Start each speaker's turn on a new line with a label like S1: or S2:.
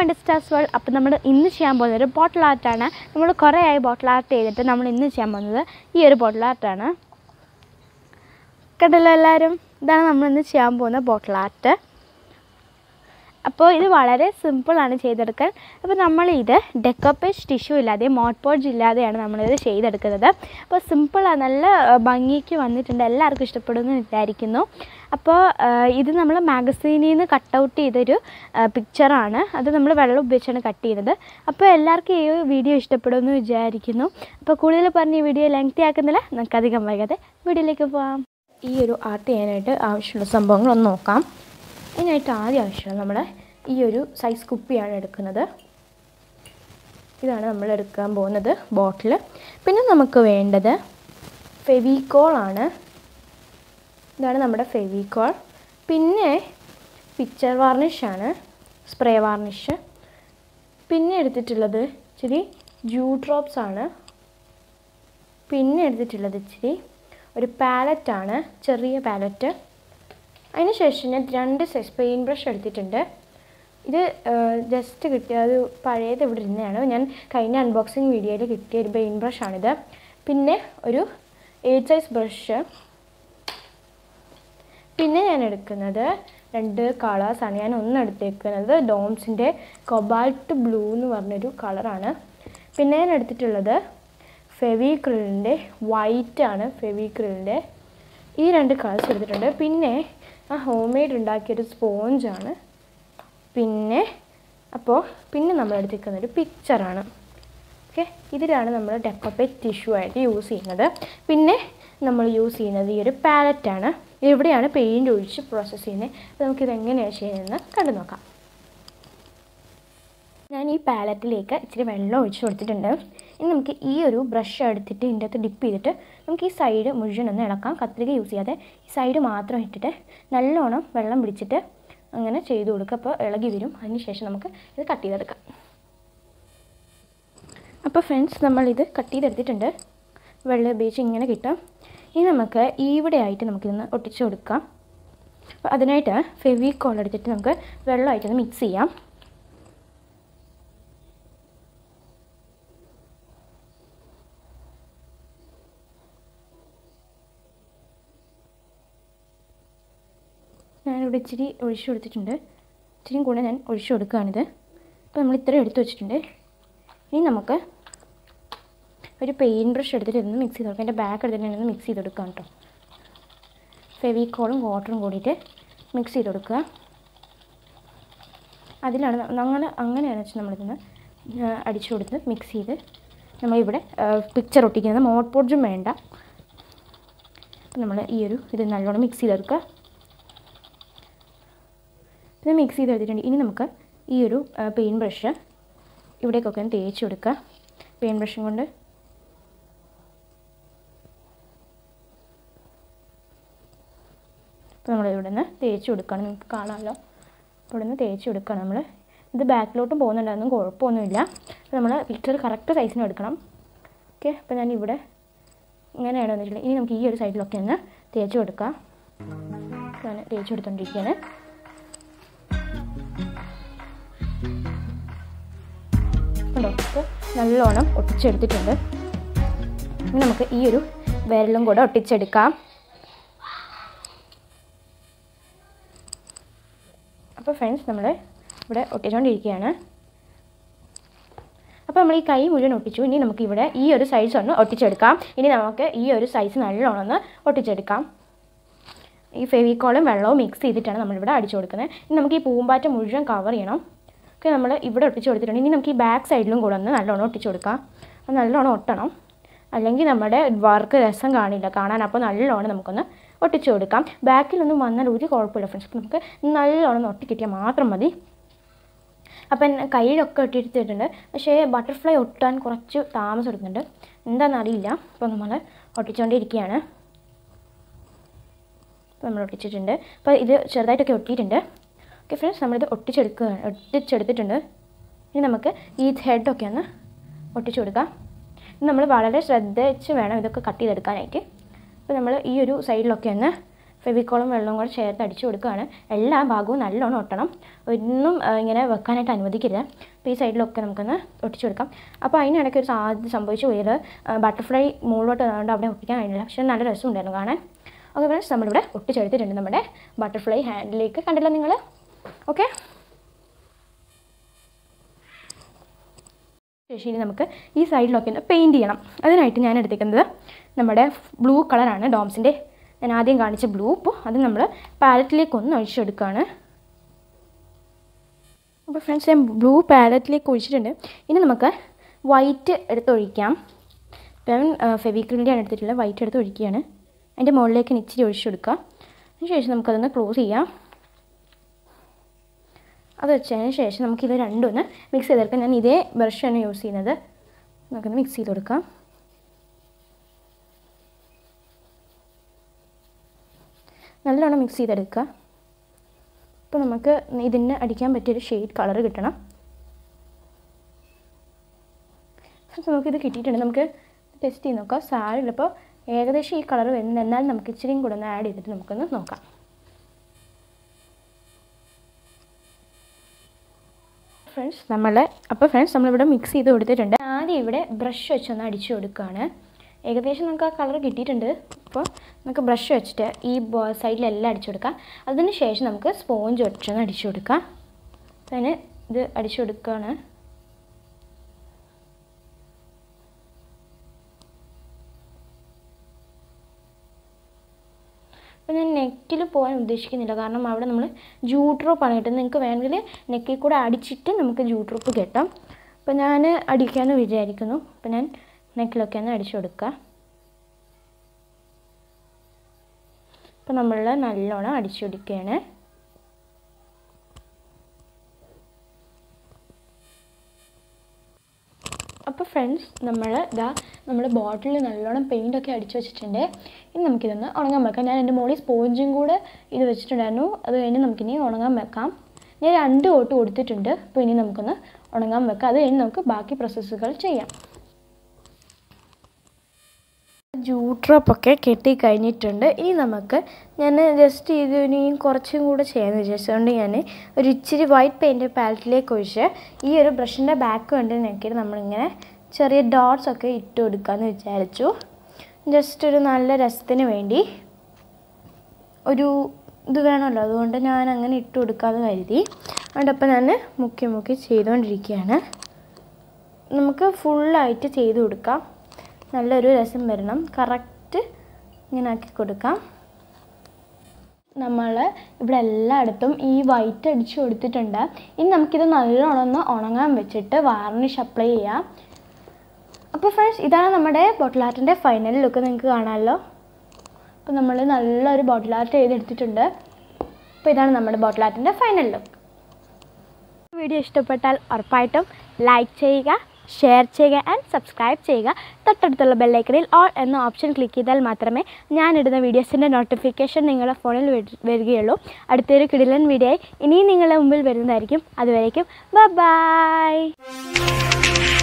S1: വണ്ടി stars world അപ്പോൾ നമ്മൾ ഇന്ന് ചെയ്യാൻ പോകുന്നത് ഒരു ബോട്ടിൽ ആർട്ടാണ് നമ്മൾ കുറേ ആയി ബോട്ടിൽ ആർട്ട് ചെയ്തിട്ട് നമ്മൾ ഇന്ന് ചെയ്യാൻ പോകുന്നത് ഈ ഒരു ബോട്ടിൽ ആർട്ടാണ് കണ്ടല്ലോ എല്ലാവരും ഇതാണ് നമ്മൾ ഇന്ന് ചെയ്യാൻ പോകുന്ന ബോട്ടിൽ ആർട്ട് അപ്പോൾ ഇത് വളരെ സിമ്പിളാണ് ചെയ്തെടുക്കാൻ അപ്പോൾ നമ്മൾ ഇത് ഡെക്കോപ്പേജ് ടിഷ്യൂ ഇല്ലാതെ മോട്ട് പോഡ്സ് ഇല്ലാതെയാണ് നമ്മളിത് ചെയ്തെടുക്കുന്നത് അപ്പോൾ സിമ്പിളാണ് നല്ല ആ, ഭംഗിക്ക് വന്നിട്ടുണ്ട് എല്ലാവർക്കും ഇഷ്ടപ്പെടുമെന്ന് വിചാരിക്കുന്നു അപ്പോൾ ആ, ഇത് നമ്മൾ മാഗസീനിൽ നിന്ന് കട്ട് ഔട്ട് ചെയ്തൊരു പിക്ചറാണ് അത് നമ്മൾ വെള്ളം ഉപയോഗിച്ചാണ് കട്ട് ചെയ്തത് അപ്പോൾ എല്ലാവർക്കും ഈ വീഡിയോ ഇഷ്ടപ്പെടുമെന്ന് വിചാരിക്കുന്നു അപ്പോൾ കൂടുതൽ പറഞ്ഞ് ഈ വീഡിയോ ലെങ്തി ആക്കുന്നില്ല നമുക്ക് അധികം വൈകാതെ വീഡിയോയിലേക്ക് പോകാം ഈ ഒരു ആർട്ട് ചെയ്യാനായിട്ട് ആവശ്യമുള്ള സംഭവങ്ങൾ ഒന്ന് നോക്കാം അതിനായിട്ട് ആദ്യം ആവശ്യമുള്ളത് നമ്മൾ ഈ ഒരു സൈസ് കുപ്പിയാണ് എടുക്കുന്നത് ഇതാണ് നമ്മൾ എടുക്കാൻ പോകുന്നത് ബോട്ടിൽ പിന്നെ നമുക്ക് വേണ്ടത് ഫെവിക്കോളാണ് ഇതാണ് നമ്മുടെ ഫെവിക്കോൾ പിന്നെ പിക്ചർ വാർണിഷാണ് സ്പ്രേ വാർണിഷ് പിന്നെ എടുത്തിട്ടുള്ളത് ഇച്ചിരി ജൂ ഡ്രോപ്സ് ആണ് പിന്നെ എടുത്തിട്ടുള്ളത് ഇച്ചിരി ഒരു പാലറ്റാണ് ചെറിയ പാലറ്റ് അതിന് ശേഷം ഞാൻ രണ്ട് സൈസ് പെയിൻറ്റ് ബ്രഷ് എടുത്തിട്ടുണ്ട് ഇത് ജസ്റ്റ് കിട്ടിയ അത് പഴയത് ഇവിടെ ഇരുന്നതാണ് ഞാൻ കഴിഞ്ഞ അൺബോക്സിങ് വീഡിയോയിൽ കിട്ടിയ ഒരു പെയിൻറ്റ് ബ്രഷാണിത് പിന്നെ ഒരു എയ്റ്റ് സൈസ് ബ്രഷ് പിന്നെ ഞാൻ എടുക്കുന്നത് രണ്ട് കളേഴ്സാണ് ഞാൻ ഒന്ന് എടുത്തേക്കുന്നത് ഡോംസിൻ്റെ കൊബാൾട്ട് ബ്ലൂ എന്ന് പറഞ്ഞൊരു കളറാണ് പിന്നെ ഞാൻ എടുത്തിട്ടുള്ളത് ഫെവിക്രിലിൻ്റെ വൈറ്റ് ആണ് ഫെവിക്രിലിൻ്റെ ഈ രണ്ട് കളേഴ്സ് എടുത്തിട്ടുണ്ട് പിന്നെ ആ ഹോം മെയ്ഡ് ഉണ്ടാക്കിയൊരു സ്പോഞ്ചാണ് പിന്നെ അപ്പോൾ പിന്നെ നമ്മൾ എടുത്തിരിക്കുന്ന ഒരു പിക്ചറാണ് ഓക്കെ ഇതിലാണ് നമ്മൾ ഡെക്കോപ്പേറ്റ് ടിഷ്യൂ ആയിട്ട് യൂസ് ചെയ്യുന്നത് പിന്നെ നമ്മൾ യൂസ് ചെയ്യുന്നത് ഈ ഒരു പാലറ്റാണ് ഇവിടെയാണ് പെയിൻറ് ഒഴിച്ച് പ്രോസസ്സ് ചെയ്യുന്നത് അപ്പോൾ നമുക്കിത് എങ്ങനെയാണ് ചെയ്യുന്നതെന്ന് കണ്ടു നോക്കാം ഞാൻ ഈ പാലറ്റിലേക്ക് ഇച്ചിരി വെള്ളം ഒഴിച്ച് കൊടുത്തിട്ടുണ്ട് ഇനി നമുക്ക് ഈ ഒരു ബ്രഷ് എടുത്തിട്ട് ഇതിൻ്റെ അകത്ത് ഡിപ്പ് ചെയ്തിട്ട് നമുക്ക് ഈ സൈഡ് മുഴുവൻ ഒന്ന് ഇളക്കാം കത്രിക യൂസ് ചെയ്യാതെ ഈ സൈഡ് മാത്രം ഇട്ടിട്ട് നല്ലോണം വെള്ളം പിടിച്ചിട്ട് അങ്ങനെ ചെയ്ത് കൊടുക്കുക അപ്പോൾ ഇളകി വരും അതിന് ശേഷം നമുക്ക് ഇത് കട്ട് ചെയ്തെടുക്കാം അപ്പോൾ ഫ്രണ്ട്സ് നമ്മളിത് കട്ട് ചെയ്തെടുത്തിട്ടുണ്ട് വെള്ളം ഉപയോഗിച്ച് ഇങ്ങനെ കിട്ടും ഇനി നമുക്ക് ഇവിടെ ആയിട്ട് നമുക്കിതൊന്ന് ഒട്ടിച്ച് കൊടുക്കാം അപ്പോൾ അതിനായിട്ട് ഫെവിക്കോൾ എടുത്തിട്ട് നമുക്ക് വെള്ളമായിട്ടൊന്ന് മിക്സ് ചെയ്യാം ഞാനിവിടെ ഇച്ചിരി ഒഴിച്ചു കൊടുത്തിട്ടുണ്ട് ഇച്ചിരിയും കൂടെ ഞാൻ ഒഴിച്ചു കൊടുക്കുകയാണിത് അപ്പോൾ നമ്മൾ ഇത്രയും എടുത്ത് വെച്ചിട്ടുണ്ട് ഇനി നമുക്ക് ഒരു പെയിൻറ്റ് ബ്രഷ് എടുത്തിട്ട് ഇതൊന്ന് മിക്സ് ചെയ്ത് കൊടുക്കാം എൻ്റെ ബാക്ക് എടുത്തിട്ട് ഒന്ന് മിക്സ് ചെയ്ത് കൊടുക്കാം കേട്ടോ ഫെവിക്കോളും വാട്ടറും കൂടിയിട്ട് മിക്സ് ചെയ്ത് കൊടുക്കുക അതിലാണ് ഞങ്ങൾ അങ്ങനെയാണ് വെച്ചാൽ നമ്മളിതൊന്ന് അടിച്ചു കൊടുത്ത് മിക്സ് ചെയ്ത് നമ്മളിവിടെ പിക്ചർ ഒട്ടിക്കുന്നത് മോട്ട് പോഡ്ജും വേണ്ട അപ്പോൾ നമ്മൾ ഈ ഒരു ഇത് നല്ലോണം മിക്സ് ചെയ്തെടുക്കുക ഇത് മിക്സ് ചെയ്ത് എടുത്തിട്ടുണ്ട് ഇനി നമുക്ക് ഈ ഒരു പെയിൻ ബ്രഷ് ഇവിടേക്കൊക്കെ ഒന്ന് തേച്ച് കൊടുക്കുക പെയിൻ ബ്രഷും കൊണ്ട് അപ്പോൾ നമ്മൾ ഇവിടെ നിന്ന് തേച്ച് കൊടുക്കുകയാണ് നിങ്ങൾക്ക് കാണാമല്ലോ അപ്പോൾ ഇവിടെ നിന്ന് തേച്ച് കൊടുക്കുകയാണ് നമ്മൾ ഇത് ബാക്കിലോട്ടും പോകുന്നുണ്ടായിരുന്നു കുഴപ്പമൊന്നുമില്ല അപ്പോൾ നമ്മൾ പിക്ചർ കറക്റ്റ് സൈസിന് എടുക്കണം ഓക്കെ അപ്പോൾ ഞാൻ ഇവിടെ ഇങ്ങനെയാണ് വന്നിട്ടുള്ളത് ഇനി നമുക്ക് ഈ ഒരു സൈഡിലൊക്കെ ഒന്ന് തേച്ച് കൊടുക്കാം ഞാൻ തേച്ച് കൊടുത്തോണ്ടിരിക്കുകയാണ് കണ്ടോ അപ്പോൾ നല്ലോണം ഒട്ടിച്ചെടുത്തിട്ടുണ്ട് ഇനി നമുക്ക് ഈ ഒരു വിരലും കൂടെ ഒട്ടിച്ചെടുക്കാം അപ്പോൾ ഫ്രണ്ട്സ് നമ്മൾ ഇവിടെ ഒട്ടിച്ചുകൊണ്ടിരിക്കുകയാണ് അപ്പോൾ നമ്മൾ ഈ കൈ മുഴുവൻ ഒട്ടിച്ചു ഇനി നമുക്ക് ഇവിടെ ഈ ഒരു സൈസ് ഒന്ന് ഒട്ടിച്ചെടുക്കാം ഇനി നമുക്ക് ഈ ഒരു സൈസ് നല്ലോണം ഒന്ന് ഒട്ടിച്ചെടുക്കാം ഈ ഫെവിക്കോളും വെള്ളവും മിക്സ് ചെയ്തിട്ടാണ് നമ്മളിവിടെ അടിച്ചു കൊടുക്കുന്നത് ഇനി നമുക്ക് ഈ പൂമ്പാറ്റ മുഴുവൻ കവർ ചെയ്യണം ഒക്കെ നമ്മൾ ഇവിടെ ഒട്ടിച്ച് കൊടുത്തിട്ടുണ്ട് ഇനി നമുക്ക് ഈ ബാക്ക് സൈഡിലും കൂടെ ഒന്ന് നല്ലോണം ഒട്ടിച്ച് കൊടുക്കാം അത് നല്ലോണം ഒട്ടണം അല്ലെങ്കിൽ നമ്മുടെ വർക്ക് രസം കാണില്ല കാണാൻ അപ്പോൾ നല്ലോണം നമുക്കൊന്ന് ഒട്ടിച്ച് കൊടുക്കാം ബാക്കിലൊന്നും വന്നാൽ ഒരു കുഴപ്പമില്ല ഫ്രണ്ട്സ് നമുക്ക് നല്ലോണം ഒട്ടി കിട്ടിയാൽ മാത്രം മതി അപ്പം എന്നെ കയ്യിലൊക്കെ ഒട്ടിയെടുത്തിട്ടുണ്ട് പക്ഷേ ബട്ടർഫ്ലൈ ഒട്ടാൻ കുറച്ച് താമസം എടുക്കുന്നുണ്ട് എന്താണെന്ന് അറിയില്ല അപ്പോൾ നമ്മൾ ഒട്ടിച്ചുകൊണ്ടിരിക്കുകയാണ് അപ്പോൾ നമ്മൾ ഒട്ടിച്ചിട്ടുണ്ട് അപ്പോൾ ഇത് ചെറുതായിട്ടൊക്കെ ഒട്ടിയിട്ടുണ്ട് ഓക്കെ ഫ്രണ്ട്സ് നമ്മളിത് ഒട്ടിച്ചെടുക്കുക ഒട്ടിച്ചെടുത്തിട്ടുണ്ട് ഇനി നമുക്ക് ഈ ഹെഡൊക്കെ ഒന്ന് ഒട്ടിച്ചു കൊടുക്കാം നമ്മൾ വളരെ ശ്രദ്ധിച്ച് വേണം ഇതൊക്കെ കട്ട് ചെയ്തെടുക്കാനായിട്ട് അപ്പോൾ നമ്മൾ ഈ ഒരു സൈഡിലൊക്കെ ഒന്ന് ഫെവിക്കോളും വെള്ളവും കൂടെ ചേർത്ത് അടിച്ചു കൊടുക്കുകയാണ് എല്ലാ ഭാഗവും നല്ലോണം ഒട്ടണം ഒന്നും ആ, ഇങ്ങനെ വെക്കാനായിട്ട് അനുവദിക്കരുത് അപ്പോൾ ഈ സൈഡിലൊക്കെ നമുക്കൊന്ന് ഒട്ടിച്ചു കൊടുക്കാം അപ്പോൾ അതിനിടയ്ക്ക് ഒരു സാധ്യത സംഭവിച്ചു പോയത് ബട്ടർഫ്ലൈ മുകളിലോട്ട് അതുകൊണ്ട് അവിടെ ഒട്ടിക്കാൻ കഴിഞ്ഞില്ല പക്ഷേ നല്ല രസമുണ്ടായിരുന്നു കാണാൻ ഓക്കെ ഫ്രണ്ട്സ് നമ്മളിവിടെ ഒട്ടിച്ചെടുത്തിട്ടുണ്ട് നമ്മുടെ ബട്ടർഫ്ലൈ ഹാൻഡിലേക്ക് കണ്ടല്ലോ നിങ്ങൾ ഓക്കെ ശേഷം ഇനി നമുക്ക് ഈ സൈഡിലൊക്കെ ഒന്ന് പെയിൻറ്റ് ചെയ്യണം അതിനായിട്ട് ഞാൻ എടുത്തേക്കുന്നത് നമ്മുടെ ബ്ലൂ കളറാണ് ഡോംസിൻ്റെ ഞാൻ ആദ്യം കാണിച്ച ബ്ലൂ ഇപ്പോൾ അത് നമ്മൾ പാലറ്റിലേക്ക് ഒന്ന് ഒഴിച്ചെടുക്കുകയാണ് അപ്പോൾ ഫ്രണ്ട്സ് ഞാൻ ബ്ലൂ പാലറ്റിലേക്ക് ഒഴിച്ചിട്ടുണ്ട് ഇനി നമുക്ക് വൈറ്റ് എടുത്ത് ഒഴിക്കാം ഇപ്പം ഫെവിക്രിലിൻ്റെയാണ് എടുത്തിട്ടുള്ളത് വൈറ്റ് എടുത്ത് ഒഴിക്കുകയാണ് അതിൻ്റെ മുകളിലേക്ക് ഇനി ഇച്ചിരി ഒഴിച്ചെടുക്കുക അതിനുശേഷം നമുക്കതൊന്ന് ക്ലോസ് ചെയ്യാം അത് വെച്ചതിന് ശേഷം നമുക്കിത് രണ്ടും ഒന്ന് മിക്സ് ചെയ്തെടുക്കാം ഞാൻ ഇതേ ബ്രഷാണ് യൂസ് ചെയ്യുന്നത് നമുക്കൊന്ന് മിക്സ് ചെയ്ത് കൊടുക്കാം നല്ലോണം മിക്സ് ചെയ്തെടുക്കുക അപ്പോൾ നമുക്ക് ഇതിന് അടിക്കാൻ പറ്റിയൊരു ഷെയ്ഡ് കളർ കിട്ടണം അപ്പോൾ നമുക്കിത് കിട്ടിയിട്ടുണ്ട് നമുക്ക് ടെസ്റ്റ് ചെയ്ത് നോക്കാം സാരില്ല അപ്പോൾ ഏകദേശം ഈ കളർ വരുന്നത് എന്നാൽ നമുക്ക് ഇച്ചിരിയും കൂടെ ഒന്ന് ആഡ് ചെയ്തിട്ട് നമുക്കൊന്ന് നോക്കാം ഫ്രണ്ട്സ് നമ്മൾ അപ്പോൾ ഫ്രണ്ട്സ് നമ്മളിവിടെ മിക്സ് ചെയ്ത് കൊടുത്തിട്ടുണ്ട് ആദ്യം ഇവിടെ ബ്രഷ് വെച്ചൊന്ന് അടിച്ചു കൊടുക്കുകയാണ് ഏകദേശം നമുക്ക് ആ കളർ കിട്ടിയിട്ടുണ്ട് അപ്പോൾ നമുക്ക് ബ്രഷ് വെച്ചിട്ട് ഈ സൈഡിലെല്ലാം അടിച്ചു കൊടുക്കാം അതിന് ശേഷം നമുക്ക് സ്പോഞ്ച് വെച്ചൊന്ന് അടിച്ചു കൊടുക്കാം അതിന് ഇത് അടിച്ചു കൊടുക്കുകയാണ് അപ്പോൾ ഞാൻ നെക്കിൽ പോകാൻ ഉദ്ദേശിക്കുന്നില്ല കാരണം അവിടെ നമ്മൾ ജൂ ഡ്രോപ്പാണ് കിട്ടുന്നത് നിങ്ങൾക്ക് വേണമെങ്കിൽ നെക്കിൽ കൂടെ അടിച്ചിട്ട് നമുക്ക് ജൂ ഡ്രോപ്പ് കിട്ടാം അപ്പോൾ ഞാൻ അടിക്കാമെന്ന് വിചാരിക്കുന്നു അപ്പോൾ ഞാൻ നെക്കിലൊക്കെ ഒന്ന് അടിച്ചു കൊടുക്കുക അപ്പോൾ നമ്മൾ നല്ലോണം അടിച്ചു കൊടുക്കുകയാണ് അപ്പോൾ ഫ്രണ്ട്സ് നമ്മൾ ഇതാ നമ്മൾ ബോട്ടിൽ നല്ലോണം പെയിൻ്റ് ഒക്കെ അടിച്ചു വെച്ചിട്ടുണ്ട് ഇനി നമുക്കിതൊന്ന് ഉണങ്ങാൻ വെക്കാം ഞാൻ എൻ്റെ മോളിൽ സ്പോഞ്ചും കൂടെ ഇത് വെച്ചിട്ടുണ്ടായിരുന്നു അത് കഴിഞ്ഞ് നമുക്കിനി ഉണങ്ങാൻ വെക്കാം ഞാൻ രണ്ട് കോട്ട് കൊടുത്തിട്ടുണ്ട് അപ്പോൾ ഇനി നമുക്കൊന്ന് ഉണങ്ങാൻ വെക്കാം അത് കഴിഞ്ഞ് നമുക്ക് ബാക്കി പ്രോസസ്സുകൾ ചെയ്യാം ജൂട്രോപ്പൊക്കെ കെട്ടി കഴിഞ്ഞിട്ടുണ്ട് ഇനി നമുക്ക് ഞാൻ ജസ്റ്റ് ഇത് ഇനി കുറച്ചും കൂടെ ചെയ്യാമെന്ന് വിചാരിച്ചുകൊണ്ട് ഞാൻ ഒരു ഇച്ചിരി വൈറ്റ് പെയിൻറ്റ് പാലറ്റിലേക്ക് ഒഴിച്ച് ഈ ഒരു ബ്രഷിൻ്റെ ബാക്ക് കണ്ട് നോക്കിയിട്ട് നമ്മളിങ്ങനെ ചെറിയ ഡോട്ട്സ് ഒക്കെ ഇട്ട് കൊടുക്കാമെന്ന് വിചാരിച്ചു ജസ്റ്റ് ഒരു നല്ല രസത്തിന് വേണ്ടി ഒരു ഇത് വേണമല്ലോ അതുകൊണ്ട് ഞാൻ അങ്ങനെ ഇട്ട് കൊടുക്കാമെന്ന് കരുതി അതുകൊണ്ടപ്പോൾ ഞാൻ മുക്കി മുക്കി ചെയ്തുകൊണ്ടിരിക്കുകയാണ് നമുക്ക് ഫുള്ളായിട്ട് ചെയ്ത് കൊടുക്കാം നല്ലൊരു രസം വരണം കറക്റ്റ് ഇങ്ങനെ ആക്കി കൊടുക്കാം നമ്മൾ ഇവിടെ എല്ലായിടത്തും ഈ വൈറ്റ് അടിച്ചു കൊടുത്തിട്ടുണ്ട് ഇനി നമുക്കിത് നല്ലോണം ഒന്ന് ഉണങ്ങാൻ വെച്ചിട്ട് വാർണിഷ് അപ്ലൈ ചെയ്യാം അപ്പോൾ ഫ്രണ്ട്സ് ഇതാണ് നമ്മുടെ ബോട്ടിൽ ആർട്ടിൻ്റെ ഫൈനൽ ലുക്ക് നിങ്ങൾക്ക് കാണാമല്ലോ അപ്പോൾ നമ്മൾ നല്ലൊരു ബോട്ടിൽ ആർട്ട് ചെയ്തെടുത്തിട്ടുണ്ട് അപ്പോൾ ഇതാണ് നമ്മുടെ ബോട്ടിൽ ആർട്ടിൻ്റെ ഫൈനൽ ലുക്ക് വീഡിയോ ഇഷ്ടപ്പെട്ടാൽ ഉറപ്പായിട്ടും ലൈക്ക് ചെയ്യുക ഷെയർ ചെയ്യുക ആൻഡ് സബ്സ്ക്രൈബ് ചെയ്യുക തൊട്ടടുത്തുള്ള ബെല്ലൈക്കണിൽ ഓൾ എന്ന ഓപ്ഷൻ ക്ലിക്ക് ചെയ്താൽ മാത്രമേ ഞാനിടുന്ന വീഡിയോസിൻ്റെ നോട്ടിഫിക്കേഷൻ നിങ്ങളുടെ ഫോണിൽ വരികയുള്ളൂ അടുത്തൊരു കിടിലൻ വീഡിയോ ഇനിയും നിങ്ങളുടെ മുമ്പിൽ വരുന്നതായിരിക്കും അതുവരേക്കും ബൈ